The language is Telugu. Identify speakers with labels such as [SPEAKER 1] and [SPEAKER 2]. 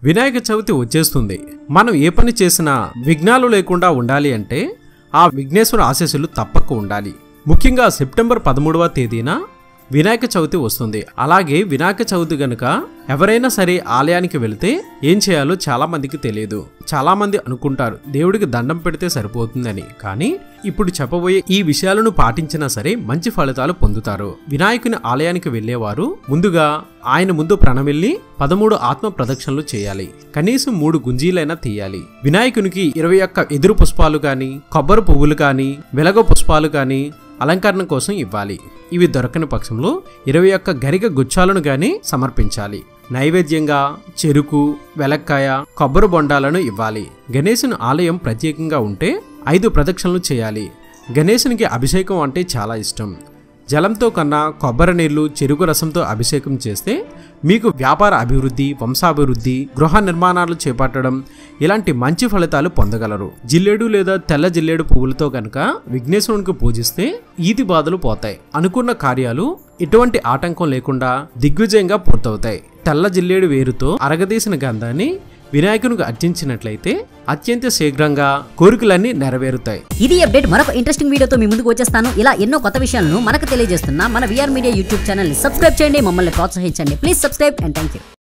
[SPEAKER 1] వినాయక చవితి వచ్చేస్తుంది మనం ఏ పని చేసినా విఘ్నాలు లేకుండా ఉండాలి అంటే ఆ విఘ్నేశ్వర ఆశీస్సులు తప్పక ఉండాలి ముఖ్యంగా సెప్టెంబర్ పదమూడవ తేదీన వినాయక చవితి వస్తుంది అలాగే వినాయక చవితి గనుక ఎవరైనా సరే ఆలయానికి వెళితే ఏం చేయాలో చాలా మందికి తెలియదు చాలా మంది అనుకుంటారు దేవుడికి దండం పెడితే సరిపోతుందని కానీ ఇప్పుడు చెప్పబోయే ఈ విషయాలను పాటించినా సరే మంచి ఫలితాలు పొందుతారు వినాయకుని ఆలయానికి వెళ్ళేవారు ముందుగా ఆయన ముందు ప్రణమిల్లి పదమూడు ఆత్మ ప్రదక్షిణలు చేయాలి కనీసం మూడు గుంజీలైనా తీయాలి వినాయకునికి ఇరవై ఒక్క ఎదురు పుష్పాలు కానీ కొబ్బరి పువ్వులు కానీ వెలగ పుష్పాలు కానీ అలంకరణ కోసం ఇవ్వాలి ఇవి దొరకని పక్షంలో ఇరవై ఒక్క గరిక గుచ్చాలను గాని సమర్పించాలి నైవేద్యంగా చెరుకు వెలక్కాయ కొబ్బరి బొండాలను ఇవ్వాలి గణేశుని ఆలయం ప్రత్యేకంగా ఉంటే ఐదు ప్రదక్షిణలు చేయాలి గణేశునికి అభిషేకం అంటే చాలా ఇష్టం జలంతో కన్నా కొబ్బరి నీళ్లు చెరుకు రసంతో అభిషేకం చేస్తే మీకు వ్యాపార అభివృద్ధి వంశాభివృద్ధి గృహ నిర్మాణాలు చేపట్టడం ఇలాంటి మంచి ఫలితాలు పొందగలరు జిల్లేడు లేదా తెల్ల జిల్లేడు పువ్వులతో కనుక విఘ్నేశ్వరునికి పూజిస్తే ఈది బాధలు పోతాయి అనుకున్న కార్యాలు ఎటువంటి ఆటంకం లేకుండా దిగ్విజయంగా పూర్తవుతాయి తెల్ల జిల్లేడు వేరుతో అరగదీసిన గంధాన్ని వినాయకునికి అర్చించినట్లయితే అత్యంత శీఘ్రంగా కోరికలన్నీ నెరవేరుతాయి
[SPEAKER 2] ఇది అప్డేట్ మరొక ఇంట్రెస్టింగ్ వీడియోతో మీ ముందుకు వచ్చేస్తాను ఇలా ఎన్నో కొత్త విషయాలను మనకు తెలియజేస్తున్న మన విఆర్ మీడియా యూట్యూబ్ ఛానల్ ని సబ్స్క్రైబ్ చేయండి మమ్మల్ని ప్రోత్సహించండి please subscribe and thank you